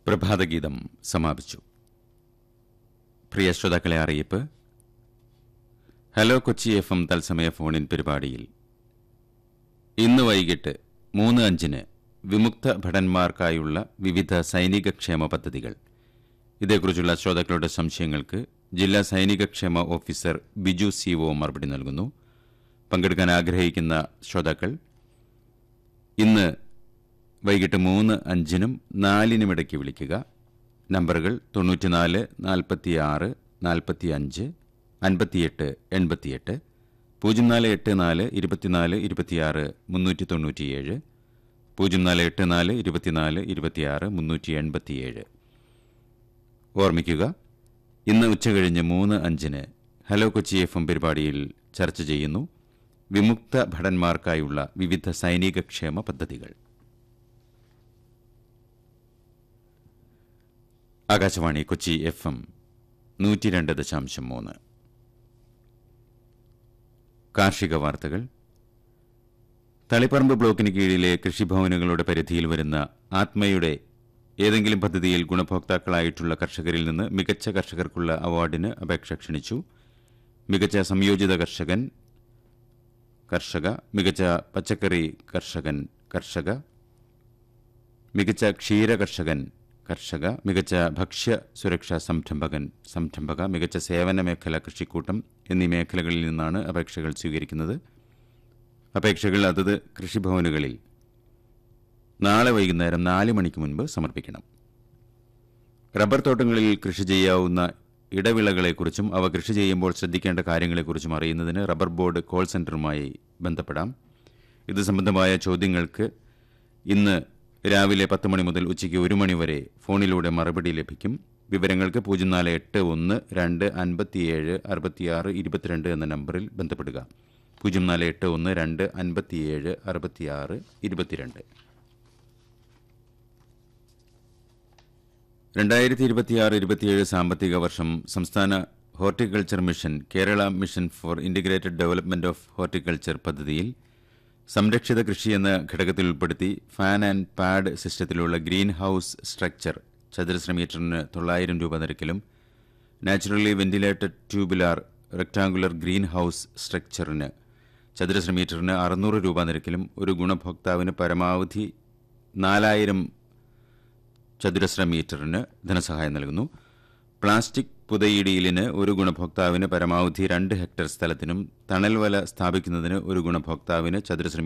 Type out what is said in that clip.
പ്രഭാതഗീതം സമാപിച്ചു പ്രിയ ശ്രോതാക്കളെ അറിയിപ്പ് ഹലോ കൊച്ചി എഫ് എം തത്സമയ ഫോണിൻ പരിപാടിയിൽ ഇന്ന് വൈകിട്ട് മൂന്ന് അഞ്ചിന് വിമുക്ത ഭടന്മാർക്കായുള്ള വിവിധ സൈനിക ക്ഷേമ പദ്ധതികൾ ഇതേക്കുറിച്ചുള്ള ശ്രോതാക്കളുടെ സംശയങ്ങൾക്ക് ജില്ലാ സൈനിക ക്ഷേമ ഓഫീസർ ബിജു സി ഒ മറുപടി നൽകുന്നു പങ്കെടുക്കാൻ ആഗ്രഹിക്കുന്ന ശ്രോതാക്കൾ ഇന്ന് വൈകിട്ട് മൂന്ന് അഞ്ചിനും നാലിനും ഇടയ്ക്ക് വിളിക്കുക നമ്പറുകൾ തൊണ്ണൂറ്റിനാല് നാൽപ്പത്തിയാറ് നാൽപ്പത്തി അഞ്ച് അൻപത്തിയെട്ട് എൺപത്തിയെട്ട് പൂജ്യം നാല് എട്ട് നാല് ഇരുപത്തിനാല് ഇരുപത്തിയാറ് മുന്നൂറ്റി തൊണ്ണൂറ്റിയേഴ് പൂജ്യം നാല് എട്ട് നാല് ഇരുപത്തിനാല് ഇരുപത്തിയാറ് മുന്നൂറ്റി എൺപത്തിയേഴ് ഓർമ്മിക്കുക ഇന്ന് ഉച്ചകഴിഞ്ഞ് മൂന്ന് അഞ്ചിന് ഹലോ കൊച്ചി എഫ് എം പരിപാടിയിൽ ചർച്ച ചെയ്യുന്നു വിമുക്ത ഭടന്മാർക്കായുള്ള വിവിധ സൈനിക ക്ഷേമ പദ്ധതികൾ ആകാശവാണി കൊച്ചി എഫ് എം നൂറ്റി രണ്ട് ദശാംശം മൂന്ന് കാർഷിക വാർത്തകൾ തളിപ്പറമ്പ് ബ്ലോക്കിന് കീഴിലെ കൃഷിഭവനുകളുടെ പരിധിയിൽ വരുന്ന ആത്മയുടെ ഏതെങ്കിലും പദ്ധതിയിൽ ഗുണഭോക്താക്കളായിട്ടുള്ള കർഷകരിൽ നിന്ന് മികച്ച കർഷകർക്കുള്ള അവാർഡിന് അപേക്ഷ ക്ഷണിച്ചു മികച്ച സംയോജിത കർഷകൻ കർഷക മികച്ച പച്ചക്കറി കർഷകൻ കർഷക മികച്ച ക്ഷീര കർഷകൻ കർഷക മികച്ച ഭക്ഷ്യ സുരക്ഷാ സംരംഭകൻ സംരംഭക മികച്ച സേവന മേഖല കൃഷിക്കൂട്ടം എന്നീ മേഖലകളിൽ നിന്നാണ് അപേക്ഷകൾ സ്വീകരിക്കുന്നത് അപേക്ഷകൾ അതത് കൃഷിഭവനുകളിൽ നാളെ വൈകുന്നേരം നാല് മണിക്ക് മുൻപ് സമർപ്പിക്കണം റബ്ബർ തോട്ടങ്ങളിൽ കൃഷി ചെയ്യാവുന്ന ഇടവിളകളെക്കുറിച്ചും അവ കൃഷി ചെയ്യുമ്പോൾ ശ്രദ്ധിക്കേണ്ട കാര്യങ്ങളെക്കുറിച്ചും അറിയുന്നതിന് റബ്ബർ ബോർഡ് കോൾ സെന്ററുമായി ബന്ധപ്പെടാം ഇത് സംബന്ധമായ ചോദ്യങ്ങൾക്ക് ഇന്ന് രാവിലെ പത്ത് മണി മുതൽ ഉച്ചയ്ക്ക് ഒരു മണി വരെ ഫോണിലൂടെ മറുപടി ലഭിക്കും വിവരങ്ങൾക്ക് പൂജ്യം നാല് എട്ട് ഒന്ന് രണ്ട് അൻപത്തിയേഴ് അറുപത്തിയാറ് ഇരുപത്തിരണ്ട് എന്ന നമ്പറിൽ ബന്ധപ്പെടുക പൂജ്യം നാല് എട്ട് ഒന്ന് രണ്ട് അൻപത്തിയേഴ് അറുപത്തിയാറ് ഇരുപത്തിരണ്ട് രണ്ടായിരത്തി ഇരുപത്തിയാറ് ഇരുപത്തിയേഴ് സാമ്പത്തിക വർഷം സംസ്ഥാന horticulture mission Kerala mission for integrated development of horticulture പദ്ധതിയിൽ സംരക്ഷിത കൃഷി എന്ന ഘടകത്തിൽ ഉൾപ്പെടുത്തി ഫാൻ ആൻഡ് പാഡ് സിസ്റ്റത്തിലുള്ള ഗ്രീൻ ഹൌസ് സ്ട്രക്ചർ ചതുരശ്ര മീറ്ററിന് തൊള്ളായിരം രൂപ നിരക്കിലും naturally ventilated tubular rectangular green house സ്ട്രക്ചറിന് ചതുരശ്ര മീറ്ററിന് അറുന്നൂറ് രൂപ നിരക്കിലും ഒരു ഗുണഭോക്താവിന് പരമാവധി നാലായിരം ചതുരശ്ര മീറ്ററിന് ധനസഹായം നൽകുന്നു പ്ലാസ്റ്റിക് പുതയിടിയിലിന് ഒരു ഗുണഭോക്താവിന് പരമാവധി രണ്ട് ഹെക്ടർ സ്ഥലത്തിനും തണൽ വല സ്ഥാപിക്കുന്നതിന് ഒരു ഗുണഭോക്താവിന് ചതുരശ്ര